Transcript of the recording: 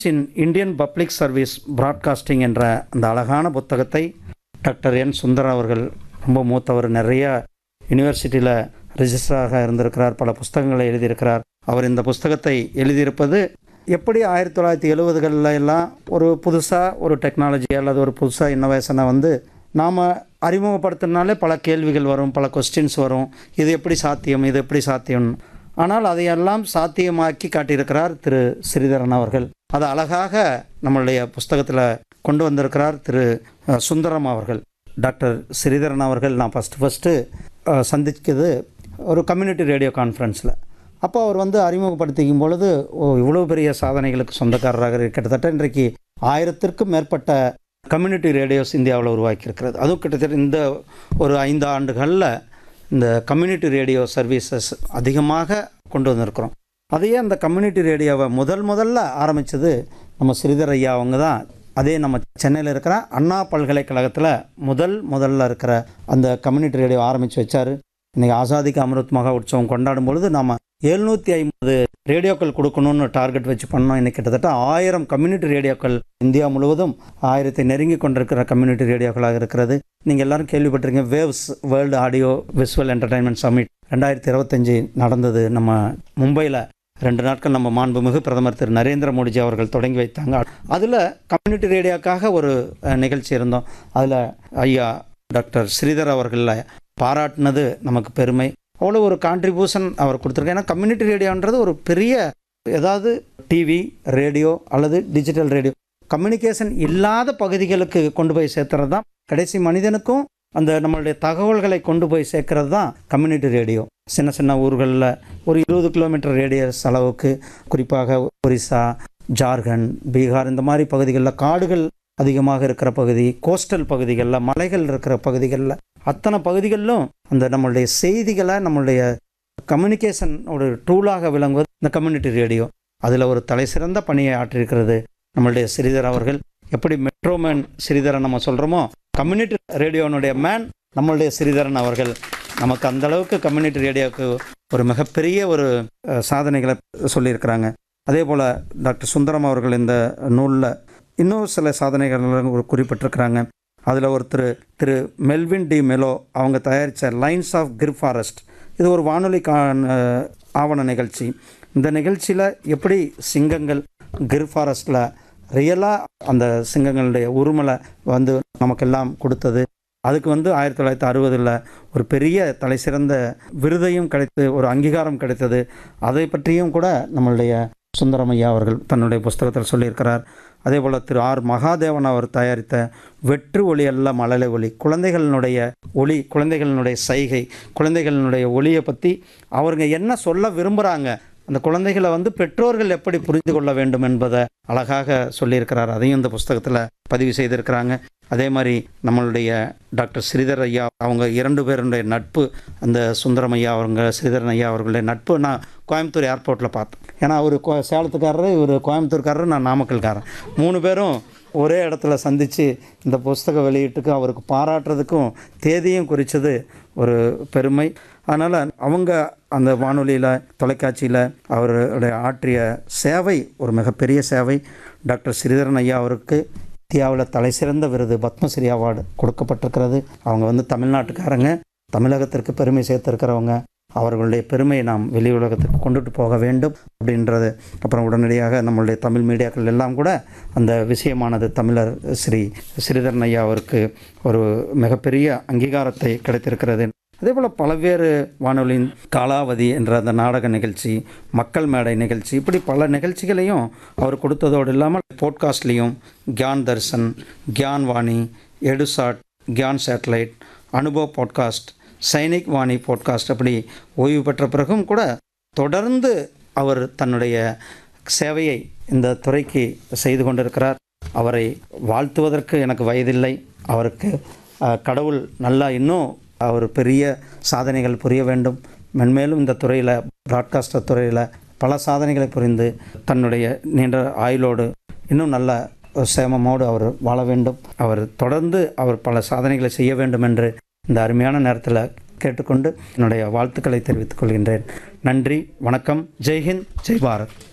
இன் Indian public service broadcasting என்ற அந்த அழகான புத்தகத்தை டாக்டர் என் சுந்தர் அவர்கள் ரொம்ப மூத்தவர் நிறைய யூனிவர்சிட்டியில் ரிஜிஸ்டராக இருந்திருக்கிறார் பல புஸ்தகங்களை எழுதியிருக்கிறார் அவர் இந்த புஸ்தகத்தை எழுதியிருப்பது எப்படி ஆயிரத்தி தொள்ளாயிரத்தி எழுபதுகளில் எல்லாம் ஒரு புதுசாக ஒரு டெக்னாலஜி அல்லது ஒரு புதுசாக இன்னோவேஷனை வந்து நாம் அறிமுகப்படுத்தினாலே பல கேள்விகள் வரும் பல கொஸ்டின்ஸ் வரும் இது எப்படி சாத்தியம் இது எப்படி சாத்தியம் ஆனால் அதையெல்லாம் சாத்தியமாக்கி காட்டியிருக்கிறார் திரு ஸ்ரீதரன் அவர்கள் அது அழகாக நம்மளுடைய புஸ்தகத்தில் கொண்டு வந்திருக்கிறார் திரு அஹ், சுந்தரம் அவர்கள் டாக்டர் ஸ்ரீதரன் அவர்கள் நான் ஃபஸ்ட்டு ஃபஸ்ட்டு சந்திச்சது ஒரு கம்யூனிட்டி ரேடியோ கான்ஃபரன்ஸில் அப்போ அவர் வந்து அறிமுகப்படுத்திக்கும் பொழுது ஓ இவ்வளோ பெரிய சாதனைகளுக்கு சொந்தக்காரராக இரு- கிட்டத்தட்ட இன்றைக்கு ஆயிரத்திற்கும் மேற்பட்ட கம்யூனிட்டி ரேடியோஸ் இந்தியாவில் உருவாக்கியிருக்கிறது அதுவும் கிட்டத்தட்ட இந்த ஒரு ஐந்து ஆண்டுகளில் இந்த கம்யூனிட்டி ரேடியோ சர்வீசஸ் அதிகமாக கொண்டு வந்திருக்கிறோம் அதையே அந்த கம்யூனிட்டி ரேடியோவை முதல் முதல்ல ஆரம்பித்தது நம்ம ஸ்ரீதர் ஐயா அவங்க தான் அதே நம்ம சென்னையில் இருக்கிற அண்ணா பல்கலைக்கழகத்தில் முதல் முதல்ல இருக்கிற அந்த கம்யூனிட்டி ரேடியோ ஆரம்பித்து வச்சார் இன்றைக்கி ஆசாதிக்கு அமிர்த் மகா உற்சவம் கொண்டாடும் பொழுது நம்ம எழுநூற்றி ஐம்பது ரேடியோக்கள் கொடுக்கணும்னு டார்கெட் வச்சு பண்ணோம் இன்னைக்கு கிட்டத்தட்ட ஆயிரம் கம்யூனிட்டி ரேடியோக்கள் இந்தியா முழுவதும் ஆயிரத்தை நெருங்கி கொண்டிருக்கிற கம்யூனிட்டி ரேடியோக்களாக இருக்கிறது நீங்கள் எல்லாரும் கேள்விப்பட்டிருக்கீங்க waves world audio visual entertainment summit ரெண்டாயிரத்தி இருபத்தஞ்சி நடந்தது நம்ம மும்பையில் ரெண்டு நாட்கள் நம்ம மாண்புமிகு பிரதமர் திரு நரேந்திர மோடிஜி அவர்கள் தொடங்கி வைத்தாங்க அதில் கம்யூனிட்டி ரேடியோக்காக ஒரு அஹ், நிகழ்ச்சி இருந்தோம் அதில் ஐயா டாக்டர் ஸ்ரீதர் அவர்களை பாராட்டினது நமக்கு பெருமை அவ்வளோ ஒரு கான்ட்ரிபியூஷன் அவர் கொடுத்துருக்காரு ஏன்னா கம்யூனிட்டி ரேடியோன்றது ஒரு பெரிய ஏதாவது டிவி ரேடியோ அல்லது டிஜிட்டல் ரேடியோ கம்யூனிகேஷன் இல்லாத பகுதிகளுக்கு கொண்டு போய் சேர்த்துறது தான் கடைசி மனிதனுக்கும் அந்த நம்மளுடைய தகவல்களை கொண்டு போய் சேர்க்கறது தான் கம்யூனிட்டி ரேடியோ சின்ன சின்ன ஊர்களில் ஒரு இருபது கிலோமீட்டர் ரேடியஸ் அளவுக்கு குறிப்பாக ஒரிசா ஜார்க்கண்ட் பீகார் இந்த மாதிரி பகுதிகளில் காடுகள் அதிகமாக இருக்கிற பகுதி கோஸ்டல் பகுதிகளில் மலைகள் இருக்கிற பகுதிகளில் அத்தனை பகுதிகளிலும் அந்த நம்மளுடைய செய்திகளை நம்மளுடைய கம்யூனிகேஷன் ஒரு டூலாக விளங்குவது இந்த கம்யூனிட்டி ரேடியோ அதில் ஒரு தலை சிறந்த பணியை ஆற்றிருக்கிறது நம்மளுடைய ஸ்ரீதர் அவர்கள் எப்படி மெட்ரோமேன் ஸ்ரீதரன் நம்ம சொல்கிறோமோ கம்யூனிட்டி ரேடியோனுடைய மேன் நம்மளுடைய ஸ்ரீதரன் அவர்கள் நமக்கு அந்த அளவுக்கு கம்யூனிட்டி ரேடியோவுக்கு ஒரு மிகப்பெரிய ஒரு அஹ், சாதனைகளை சொல்லியிருக்கிறாங்க அதே போல் டாக்டர் சுந்தரம் அவர்கள் இந்த நூலில் இன்னும் சில சாதனைகள் ஒரு குறிப்பிட்டிருக்கிறாங்க அதில் ஒருத்தர் திரு மெல்வின் டி மெலோ அவங்க தயாரித்த லைன்ஸ் ஆஃப் கிர் ஃபாரஸ்ட் இது ஒரு வானொலி கா அஹ், ஆவண நிகழ்ச்சி இந்த நிகழ்ச்சியில் எப்படி சிங்கங்கள் கிர் ஃபாரஸ்டில் ரியலாக அந்த சிங்கங்களுடைய உருமலை வந்து நமக்கெல்லாம் கொடுத்தது அதுக்கு வந்து ஆயிரத்தி தொள்ளாயிரத்தி அறுபதில் ஒரு பெரிய தலை சிறந்த விருதையும் கிடைத்து ஒரு அங்கீகாரம் கிடைத்தது அதை பற்றியும் கூட நம்மளுடைய சுந்தரமையா அவர்கள் தன்னுடைய புஸ்தகத்தில் சொல்லியிருக்கிறார் அதே போல் திரு ஆர் மகாதேவன் அவர் தயாரித்த வெற்று ஒளி அல்ல மழலை ஒளி குழந்தைகளினுடைய ஒளி குழந்தைகளினுடைய சைகை குழந்தைகளினுடைய ஒளியை பற்றி அவருங்க என்ன சொல்ல விரும்புகிறாங்க அந்த குழந்தைகளை வந்து பெற்றோர்கள் எப்படி புரிந்து கொள்ள வேண்டும் என்பதை அழகாக சொல்லியிருக்கிறார் அதையும் இந்த புஸ்தகத்தில் பதிவு செய்திருக்கிறாங்க அதே மாதிரி நம்மளுடைய டாக்டர் ஸ்ரீதர் ஐயா அவங்க இரண்டு பேருடைய நட்பு அந்த சுந்தரம் ஐயா அவங்க ஸ்ரீதரன் ஐயா அவர்களுடைய நட்பு நான் கோயம்புத்தூர் ஏர்போர்ட்டில் பார்த்தேன் ஏன்னா அவர் கோ சேலத்துக்காரரு இவர் கோயம்புத்தூர்காரரு நான் நாமக்கல்காரன் மூணு பேரும் ஒரே இடத்துல சந்தித்து இந்த புஸ்தக வெளியீட்டுக்கு அவருக்கு பாராட்டுறதுக்கும் தேதியும் குறித்தது ஒரு பெருமை அதனால் அவங்க அந்த வானொலியில் தொலைக்காட்சியில் அவருடைய ஆற்றிய சேவை ஒரு மிகப்பெரிய சேவை டாக்டர் ஸ்ரீதரன் ஐயா அவருக்கு இந்தியாவில் தலை சிறந்த விருது பத்மஸ்ரீ அவார்டு கொடுக்கப்பட்டிருக்கிறது அவங்க வந்து தமிழ்நாட்டுக்காரங்க தமிழகத்திற்கு பெருமை சேர்த்திருக்கிறவங்க அவர்களுடைய பெருமையை நாம் வெளி உலகத்துக்கு கொண்டுட்டு போக வேண்டும் அப்படின்றது அப்புறம் உடனடியாக நம்மளுடைய தமிழ் மீடியாக்கள் எல்லாம் கூட அந்த விஷயமானது தமிழர் ஸ்ரீ ஸ்ரீதரன் ஐயா அவருக்கு ஒரு மிகப்பெரிய அங்கீகாரத்தை கிடைத்திருக்கிறது அதே போல் பல்வேறு வானொலியின் காலாவதி என்ற அந்த நாடக நிகழ்ச்சி மக்கள் மேடை நிகழ்ச்சி இப்படி பல நிகழ்ச்சிகளையும் அவர் கொடுத்ததோடு இல்லாமல் போட்காஸ்ட்லேயும் Gyan Darshan Gyan Vani EduSat Gyan satellite Anubhav podcast Sainik Vani podcast அப்படி ஓய்வு பெற்ற பிறகும் கூட தொடர்ந்து அவர் தன்னுடைய சேவையை இந்த துறைக்கு செய்து கொண்டிருக்கிறார் அவரை வாழ்த்துவதற்கு எனக்கு வயதில்லை அவருக்கு அஹ், கடவுள் நல்லா இன்னும் அவர் பெரிய சாதனைகள் புரிய வேண்டும் மென்மேலும் இந்த துறையில் பிராட்காஸ்டர் துறையில் பல சாதனைகளை புரிந்து தன்னுடைய நீண்ட ஆயுளோடு இன்னும் நல்ல சேமமோடு அவர் வாழ வேண்டும் அவர் தொடர்ந்து அவர் பல சாதனைகளை செய்ய வேண்டும் என்று இந்த அருமையான நேரத்தில் கேட்டுக்கொண்டு என்னுடைய வாழ்த்துக்களை தெரிவித்துக் கொள்கின்றேன் நன்றி வணக்கம் ஜெய்ஹிந்த் ஜெய் பாரத்